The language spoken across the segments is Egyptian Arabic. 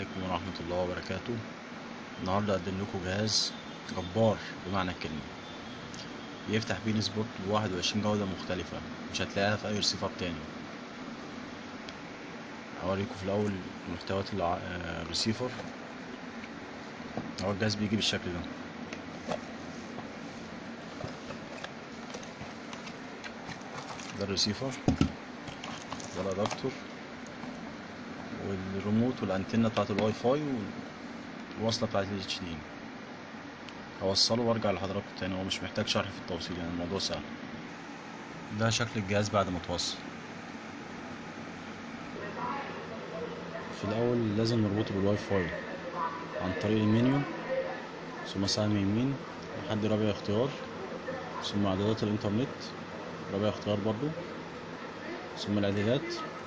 عليكم ورحمة الله وبركاته النهاردة أقدم لكم جهاز جبار بمعنى الكلمة يفتح بين سبوت بواحد وعشرين جودة مختلفة مش هتلاقيها في أي رسيفر تاني هوريكم في الأول محتويات الع- آه، الرسيفر هو الجهاز بيجي بالشكل ده ده الرسيفر ده الأدابتور والريموت والانتنه بتاعت الواي فاي والوصله بتاعت ال اتش دي هوصله وارجع لحضراتكم تاني هو مش محتاج شرح في التوصيل يعني الموضوع سهل ده شكل الجهاز بعد ما اتوصل في الاول لازم نربطه بالواي فاي عن طريق المنيو ثم سهم يمين لحد رابع اختيار ثم اعدادات الانترنت رابع اختيار برضو ثم الاعدادات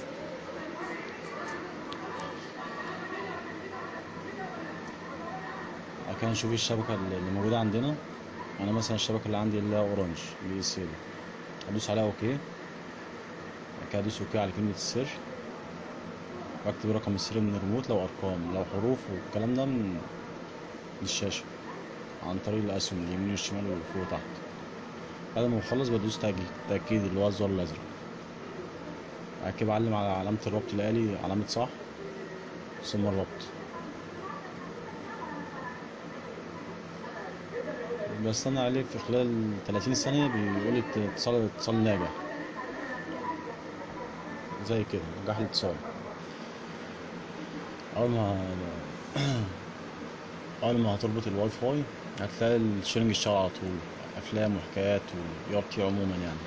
بعد كده نشوف الشبكة اللي موجودة عندنا أنا مثلا الشبكة اللي عندي اللي هي أورنج بي اس ال أدوس عليها أوكي بعد كده أدوس أوكي على كلمة السر وأكتب رقم السر من الريموت لو أرقام لو حروف والكلام ده من من الشاشة عن طريق الأسهم اليمين والشمال وفوق وتحت بعد ما بخلص بدوس تأكيد تأكيد اللي هو الزر الأزرق بعد كده بعلم على علامة الربط الآلي علامة صح ثم الربط بستنى عليه في خلال 30 ثانية بيقول لي اتصال اتصال ناجح زي كده نجاح الاتصال أول ما أول ما هتربط الواي فاي هتلاقي الشيرنج اشتغل على طول أفلام وحكايات ويارتي عموما يعني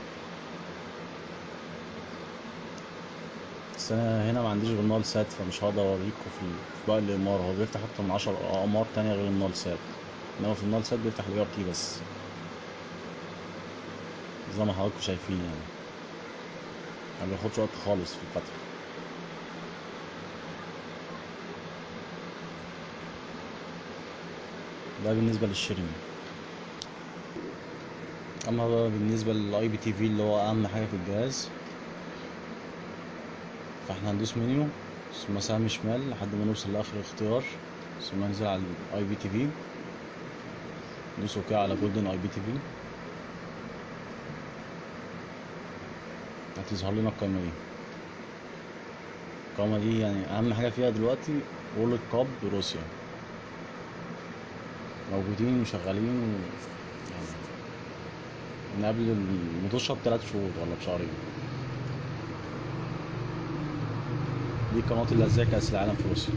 بس أنا هنا ما عنديش غير نال سات فمش هقدر أوريكم في في باقي الإقمار هو بيفتح أكتر من عشر أقمار تانية غير النال سات انما في النال سات بيفتح الاي ار تي بس زي ما حضراتكم شايفين يعني ما بياخدش وقت خالص في الفتح ده بالنسبة للشيرنج اما بقى بالنسبة للاي بي تي في اللي هو اهم حاجة في الجهاز فاحنا هندوس منيو ثم سهم شمال لحد ما نوصل لاخر اختيار ثم ننزل على الاي بي تي في ندوس اوكي على جولدن اي بي تي في هتظهر لنا القائمة دي القائمة دي يعني أهم حاجة فيها دلوقتي وورلد كاب روسيا موجودين وشغالين و... يعني من قبل المطوشة بتلات شهور ولا بشهرين دي قناة اللي ازاي كأس العالم في روسيا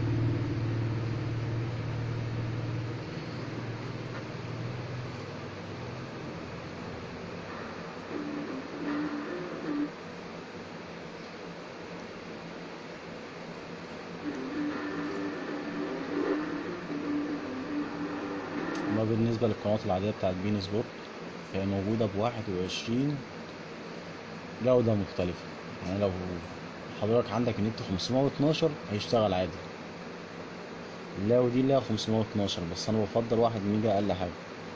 أما بالنسبة للقنوات العادية بتاعت بين سبورت فهي موجودة بواحد وعشرين جودة مختلفة يعني لو حضرتك عندك النت خمسمية واتناشر هيشتغل عادي اللاو دي اللي هي خمسمية واتناشر بس أنا بفضل واحد ميجا أقل حاجة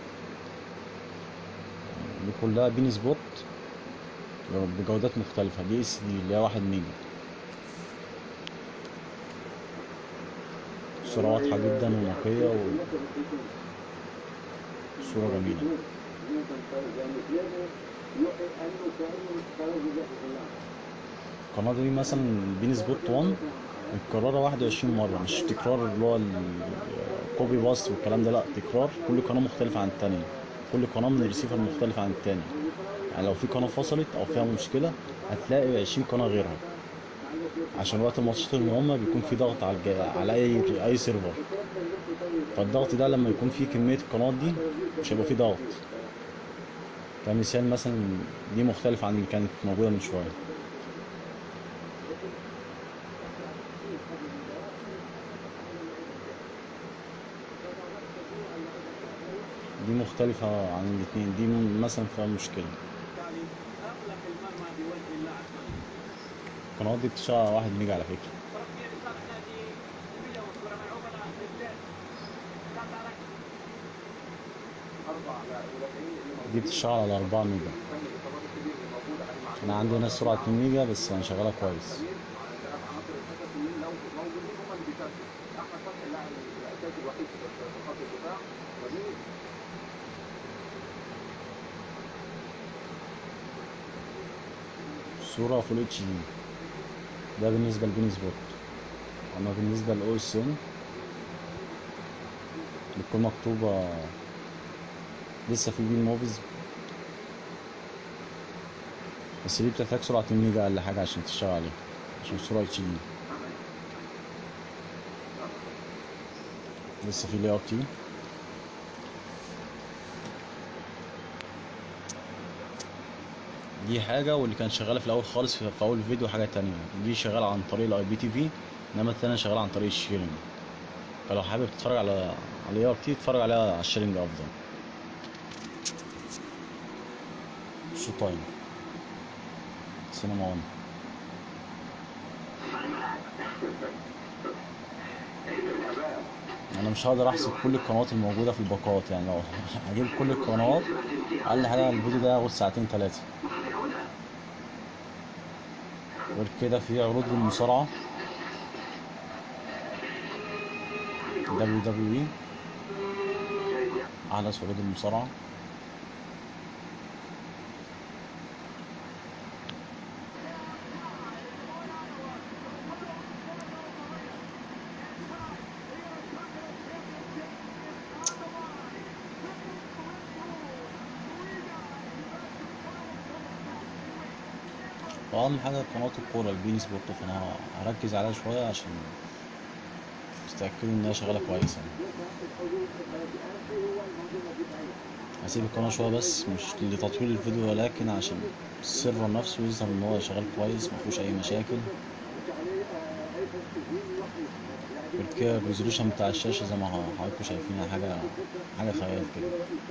دي كلها بين سبورت بجودات مختلفة دي اس دي اللي هي واحد ميجا الصورة واضحة جدا ونقية و... صورة جميلة القناة دي مثلا بين سبوت 1 متكررة واحد وعشرين مرة مش تكرار اللي هو الكوبي باست والكلام ده لأ تكرار كل قناة مختلفة عن التانية كل قناة من الريسيفر مختلف عن التاني يعني لو في قناة فصلت أو فيها مشكلة هتلاقي عشرين قناة غيرها عشان وقت الماتشات المهمة بيكون في ضغط على الج... على أي أي سيرفر فالضغط ده لما يكون فيه كمية القنوات دي مش هيبقى فيه ضغط كمثال مثلا دي مختلفة عن اللي كانت موجودة من شوية دي مختلفة عن الاتنين دي مثلا فيها مشكلة القنوات دي بتشتغل على واحد ميجا على فكرة دي بتشتغل على أربعة ميجا أنا عندي هنا السرعة اتنين ميجا بس أنا شغالة كويس المركز الوحيد في خط الدفاع وليد صورة فول اتش دي ده بالنسبة لبين سبوت اما بالنسبة لاو اس ام بتكون مكتوبة لسه في بين موفيز بس دي بتحتاج سرعة 2 ميجا اقل حاجة عشان تشتغل عليها عشان الصورة اتش دي لسه في لي ار تي دي حاجة واللي كان شغالة في الأول خالص في, في أول الفيديو حاجة تانية دي شغالة عن طريق الاي بي تي في إنما التانية شغالة عن طريق الشيرنج فلو حابب تتفرج على على الاي ار تي تتفرج عليها على الشيرنج أفضل شو تايم سينما 1 انا مش هقدر احسب كل القنوات الموجوده في الباقات يعني لو هجيب كل القنوات اقل حاجه الفيديو ده هياخد ساعتين ثلاثه غير كده في عروض للمصارعه دبليو دبليو اي احدث عروض المصارعه واهم حاجه قناه الكوره البين سبورت فانا هركز عليها شويه عشان تتاكدوا انها شغاله كويس يعني هسيب القناه شويه بس مش لتطوير الفيديو ولكن عشان السيرفر نفسه يظهر ان هو شغال كويس مفيهوش اي مشاكل غير كده الريزولوشن بتاع الشاشه زي ما حضراتكم شايفين حاجه حاجه خيال كده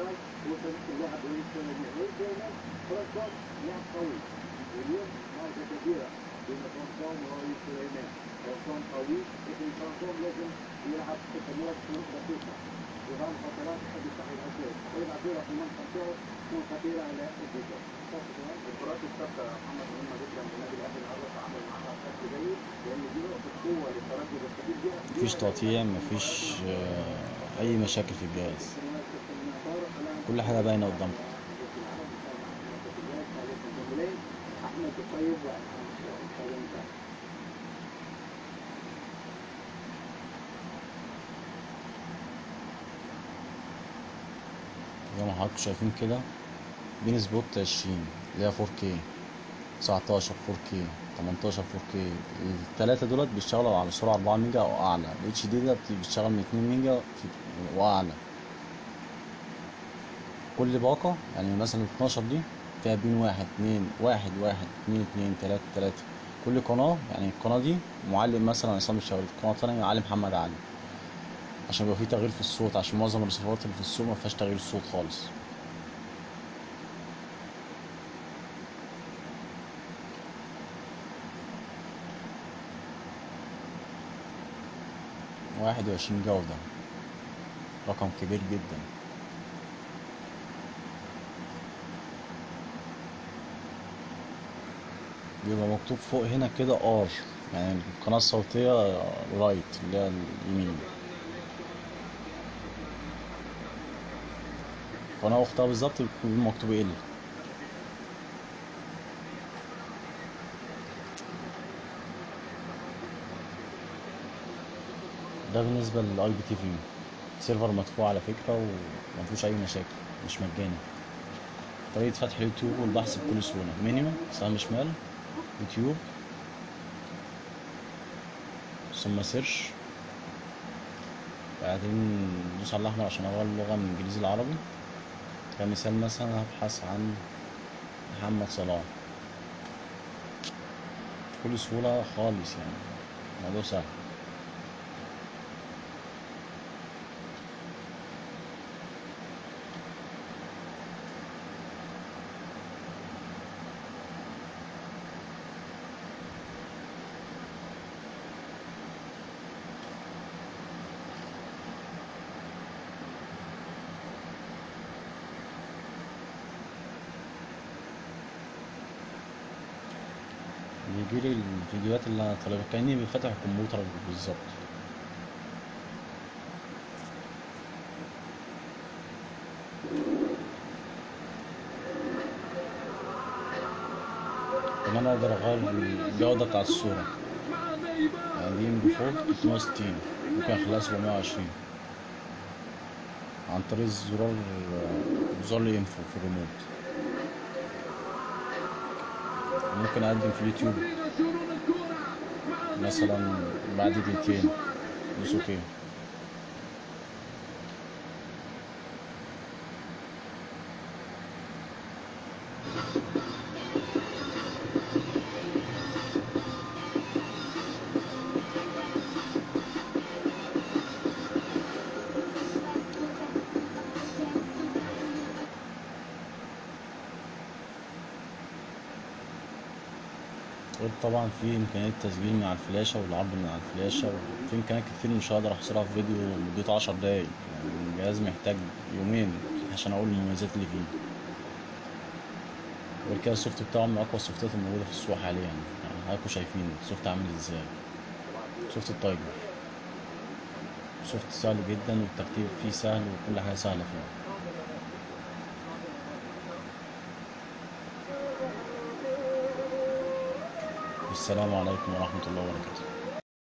واليوم معركة كبيرة بين فرنسان ورئيس سليمان فرنسان قوي لكن فرنسان لازم يلعب تقنيات شروط دقيقة نظام فترات يحب يستحي العسير يستحي العسير في المنطقة بتاعه تكون خطيرة على الدفاع الكرات الثابتة محمد مهمة جدا للنادي الأهلي النهارده تعامل معاها بشكل جيد لأن دي نقطة قوة للتردد الخفيف بيها مفيش تقطيع مفيش آه، اي مشاكل في الجهاز كل حاجه باينه قدامكم احمد الطيب وسلام زي ما حضراتكم شايفين كده بين سبوت 20 اللي هي 4K 19 4K 18 4K التلاتة دولت بيشتغلوا على سرعة 4 ميجا أو أعلى ال HD ده بيشتغل من 2 ميجا في- وأعلى كل باقة يعني مثلا 12 دي فيها بين واحد اتنين واحد واحد اتنين اتنين تلاتة تلاتة كل قناة يعني القناة دي معلم مثلا عصام الشاوري القناة التانية معلم محمد علي عشان يبقى في تغيير في الصوت عشان معظم الرسيفرات اللي في السوق ما فيهاش تغيير صوت خالص واحد وعشرين جودة رقم كبير جدا بيبقى مكتوب فوق هنا كده ار يعني القناة الصوتية رايت اللي هي اليمين قناة أختها بالظبط بيكون مكتوب ال ده بالنسبة للاي بي تي في سيرفر مدفوع على فكرة ومفيهوش أي مشاكل مش مجاني طريقة فتح اليوتيوب والبحث بكل سهولة منيو سهم شمال يوتيوب ثم سيرش بعدين دوس على الأحمر عشان أغير اللغة من إنجليزي لعربي كمثال مثلا هبحث عن محمد صلاح بكل سهولة خالص يعني الموضوع سهل بيجي لي الفيديوهات اللي انا طالبها كاني فاتح الكمبيوتر بالظبط انا اقدر اغير الجودة بتاعت الصورة يعني دي من فوق 360 ممكن اخليها 720 عن طريق الزرار زرار الانفو في الريموت ممكن اقدم في اليوتيوب مثلا بعد دقيقتين دوس اوكي غير طبعا في امكانية تسجيل من على الفلاشة والعرض من على الفلاشة وفي امكانيات كتير مش هقدر احصرها في فيديو مدته عشر دقايق يعني الجهاز محتاج يومين عشان اقول المميزات اللي فيه غير كده السوفت بتاعه من اقوى السوفتات الموجودة في السوق حاليا يعني حضراتكم شايفين السوفت عامل ازاي سوفت التايجر سوفت سهل جدا والترتيب فيه سهل وكل حاجة سهلة فيه السلام عليكم ورحمة الله وبركاته